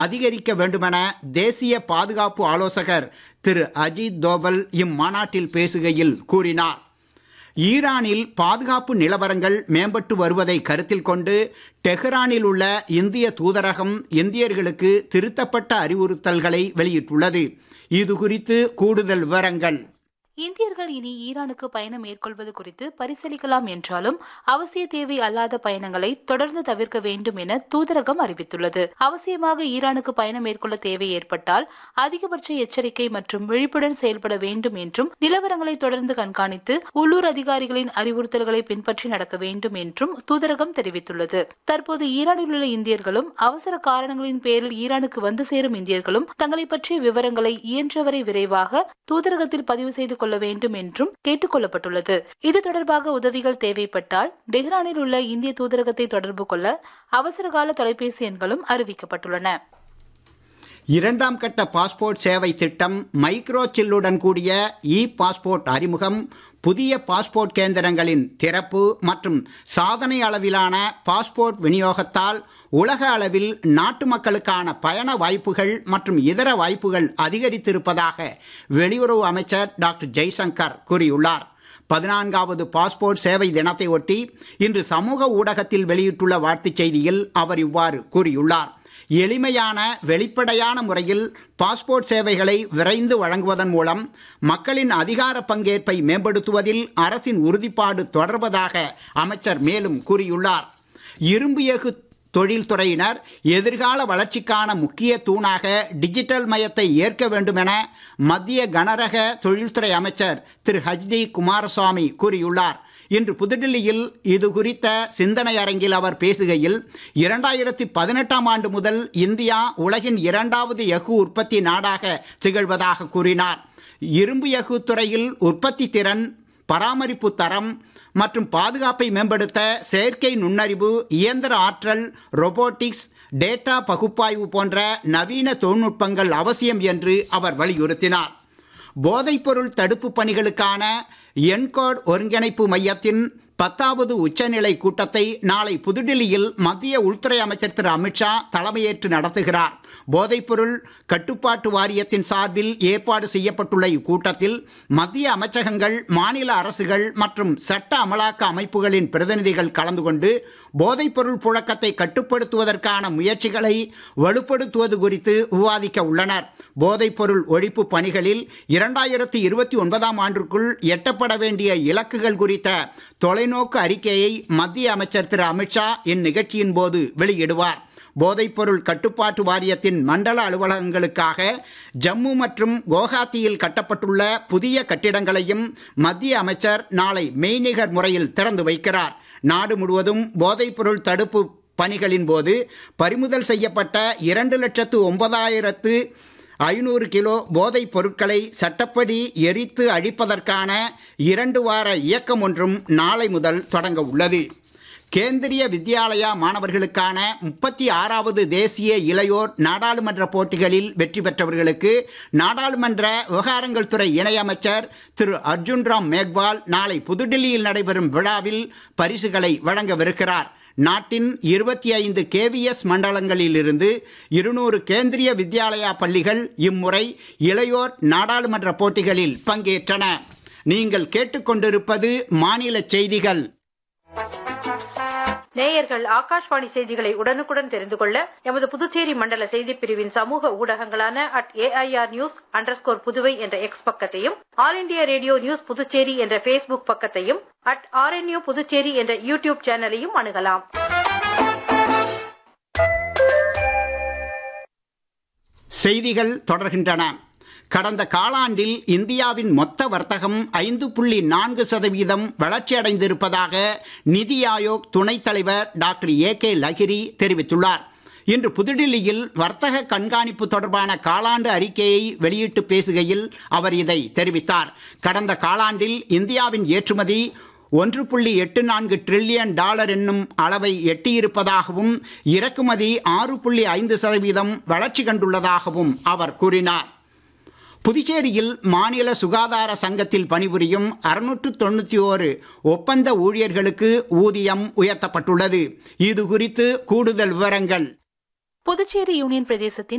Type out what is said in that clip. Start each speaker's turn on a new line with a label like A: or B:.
A: அதிகரிக்க வேண்டுமென தேசிய பாதுகாப்பு ஆலோசகர் திரு அஜித் தோவல் இம்மாநாட்டில் பேசுகையில் கூறினார் ஈரானில் பாதுகாப்பு நிலவரங்கள் மேம்பட்டு வருவதை கருத்தில் கொண்டு டெஹ்ரானில் உள்ள இந்திய தூதரகம் இந்தியர்களுக்கு திருத்தப்பட்ட அறிவுறுத்தல்களை வெளியிட்டுள்ளது இது குறித்து கூடுதல் விவரங்கள்
B: இந்தியர்கள் இனி ஈரானுக்கு பயணம் மேற்கொள்வது குறித்து பரிசீலிக்கலாம் என்றாலும் அவசிய தேவை அல்லாத பயணங்களை தொடர்ந்து தவிர்க்க வேண்டும் என தூதரகம் அறிவித்துள்ளது அவசியமாக ஈரானுக்கு பயணம் மேற்கொள்ள தேவை ஏற்பட்டால் அதிகபட்ச எச்சரிக்கை மற்றும் விழிப்புடன் செயல்பட வேண்டும் என்றும் நிலவரங்களை தொடர்ந்து கண்காணித்து உள்ளூர் அதிகாரிகளின் அறிவுறுத்தல்களை பின்பற்றி நடக்க வேண்டும் என்றும் தூதரகம் தெரிவித்துள்ளது தற்போது ஈரானில் உள்ள இந்தியர்களும் அவசர காரணங்களின் பேரில் ஈரானுக்கு வந்து சேரும் இந்தியர்களும் தங்களை பற்றிய விவரங்களை இயன்றவரை விரைவாக தூதரகத்தில் பதிவு செய்து கொள்ள வேண்டும் என்றும் கேட்டுக் கொள்ளப்பட்டுள்ளது இது தொடர்பாக உதவிகள் தேவைப்பட்டால் டெஹ்ரானில் உள்ள இந்திய தூதரகத்தை தொடர்பு கொள்ள அவசரகால தொலைபேசி எண்களும் அறிவிக்கப்பட்டுள்ளன
A: இரண்டாம் கட்ட பாஸ்போர்ட் சேவை திட்டம் மைக்ரோ சில்லுடன் கூடிய இ பாஸ்போர்ட் அறிமுகம் புதிய பாஸ்போர்ட் கேந்திரங்களின் திறப்பு மற்றும் சாதனை அளவிலான பாஸ்போர்ட் விநியோகத்தால் உலக அளவில் நாட்டு மக்களுக்கான பயண வாய்ப்புகள் மற்றும் இதர வாய்ப்புகள் அதிகரித்திருப்பதாக வெளியுறவு அமைச்சர் டாக்டர் ஜெய்சங்கர் கூறியுள்ளார் பதினான்காவது பாஸ்போர்ட் சேவை தினத்தை ஒட்டி இன்று சமூக ஊடகத்தில் வெளியிட்டுள்ள வாழ்த்துச் செய்தியில் அவர் இவ்வாறு கூறியுள்ளார் எளிமையான வெளிப்படையான முறையில் பாஸ்போர்ட் சேவைகளை விரைந்து வழங்குவதன் மூலம் மக்களின் அதிகார பங்கேற்பை மேம்படுத்துவதில் அரசின் உறுதிப்பாடு தொடர்வதாக அமைச்சர் மேலும் கூறியுள்ளார் இரும்பு எஃகு தொழில்துறையினர் எதிர்கால வளர்ச்சிக்கான முக்கிய தூணாக டிஜிட்டல் மயத்தை ஏற்க வேண்டுமென மத்திய கனரக தொழில்துறை அமைச்சர் திரு ஹச்டி குமாரசுவாமி கூறியுள்ளார் இன்று புதுடில்லியில் இது குறித்த சிந்தனை அரங்கில் அவர் பேசுகையில் இரண்டாயிரத்தி பதினெட்டாம் ஆண்டு முதல் இந்தியா உலகின் இரண்டாவது எஃகு உற்பத்தி நாடாக திகழ்வதாக கூறினார் இரும்பு எஃகு துறையில் உற்பத்தி திறன் பராமரிப்பு தரம் மற்றும் பாதுகாப்பை மேம்படுத்த செயற்கை நுண்ணறிவு இயந்திர ஆற்றல் ரொபோட்டிக்ஸ் டேட்டா பகுப்பாய்வு போன்ற நவீன தொழில்நுட்பங்கள் அவசியம் என்று அவர் வலியுறுத்தினார் போதைப்பொருள் தடுப்பு பணிகளுக்கான என்கோட் ஒருங்கிணைப்பு மையத்தின் பத்தாவது உச்சநிலை கூட்டத்தை நாளை புதுடில்லியில் மத்திய உள்துறை அமைச்சர் திரு அமித்ஷா தலைமையேற்று நடத்துகிறார் போதைப்பொருள் கட்டுப்பாட்டு வாரியத்தின் சார்பில் ஏற்பாடு செய்யப்பட்டுள்ள இக்கூட்டத்தில் மத்திய அமைச்சகங்கள் மாநில அரசுகள் மற்றும் சட்ட அமலாக்க அமைப்புகளின் பிரதிநிதிகள் கலந்து கொண்டு போதைப்பொருள் புழக்கத்தை கட்டுப்படுத்துவதற்கான முயற்சிகளை வலுப்படுத்துவது குறித்து விவாதிக்க உள்ளனர் போதைப்பொருள் ஒழிப்பு பணிகளில் இரண்டாயிரத்தி இருபத்தி ஒன்பதாம் ஆண்டிற்குள் எட்டப்பட வேண்டிய இலக்குகள் குறித்த தொலைநோக்கு அறிக்கையை மத்திய அமைச்சர் திரு அமித்ஷா இந்நிகழ்ச்சியின் போது வெளியிடுவார் போதைப்பொருள் கட்டுப்பாட்டு வாரியத்தின் மண்டல அலுவலகங்களுக்காக ஜம்மு மற்றும் குவஹாத்தியில் கட்டப்பட்டுள்ள புதிய கட்டிடங்களையும் மத்திய அமைச்சர் நாளை மெய்நிகர் முறையில் திறந்து வைக்கிறார் நாடு முழுவதும் போதைப்பொருள் தடுப்பு பணிகளின் போது பறிமுதல் செய்யப்பட்ட இரண்டு லட்சத்து ஒன்பதாயிரத்து ஐநூறு கிலோ போதைப் பொருட்களை சட்டப்படி எரித்து அழிப்பதற்கான இரண்டு வார இயக்கம் ஒன்றும் நாளை முதல் தொடங்க உள்ளது கேந்திரிய வித்யாலயா மாணவர்களுக்கான முப்பத்தி ஆறாவது தேசிய இளையோர் நாடாளுமன்ற போட்டிகளில் வெற்றி பெற்றவர்களுக்கு நாடாளுமன்ற விவகாரங்கள் துறை இணையமைச்சர் திரு அர்ஜுன் ராம் மேக்வால் நாளை புதுடில்லியில் நடைபெறும் விழாவில் பரிசுகளை வழங்கவிருக்கிறார் நாட்டின் இருபத்தி ஐந்து கேவிஎஸ் மண்டலங்களிலிருந்து இருநூறு கேந்திரிய வித்யாலயா பள்ளிகள் இம்முறை இளையோர் நாடாளுமன்ற போட்டிகளில் பங்கேற்றன நீங்கள் கேட்டுக்கொண்டிருப்பது மாநில செய்திகள்
C: நேயர்கள் ஆகாஷ்வாணி செய்திகளை உடனுக்குடன் தெரிந்து கொள்ள எமது புதுச்சேரி மண்டல செய்திப் பிரிவின் சமூக ஊடகங்களான at AIR news underscore Puduvai என்ற எக்ஸ் பக்கத்தையும் All India Radio news Puducherry என்ற பேஸ்புக் பக்கத்தையும் அட் ஆர்என்யூ புதுச்சேரி என்ற யூடியூப் சேனலையும் அணுகலாம்
A: செய்திகள் தொடர்கின்றன கடந்த காலாண்டில் இந்தியாவின் மொத்த வர்த்தகம் ஐந்து புள்ளி நான்கு சதவீதம் வளர்ச்சியடைந்திருப்பதாக நிதி ஆயோக் துணைத் தலைவர் டாக்டர் ஏ கே லஹிரி தெரிவித்துள்ளார் இன்று புதுடில்லியில் வர்த்தக கண்காணிப்பு தொடர்பான காலாண்டு அறிக்கையை வெளியிட்டு பேசுகையில் அவர் இதை தெரிவித்தார் கடந்த காலாண்டில் இந்தியாவின் ஏற்றுமதி ஒன்று புள்ளி எட்டு நான்கு டிரில்லியன் டாலர் என்னும் அளவை எட்டியிருப்பதாகவும் இறக்குமதி ஆறு புள்ளி ஐந்து சதவீதம் வளர்ச்சி கண்டுள்ளதாகவும் அவர் கூறினார் புதுச்சேரியில் மாநில சுகாதார சங்கத்தில் பணிபுரியும் அறுநூற்று தொண்ணூற்றி ஓரு ஒப்பந்த ஊழியர்களுக்கு ஊதியம் உயர்த்தப்பட்டுள்ளது இது குறித்து கூடுதல் விவரங்கள்
B: புதுச்சேரி யூனியன் பிரதேசத்தின்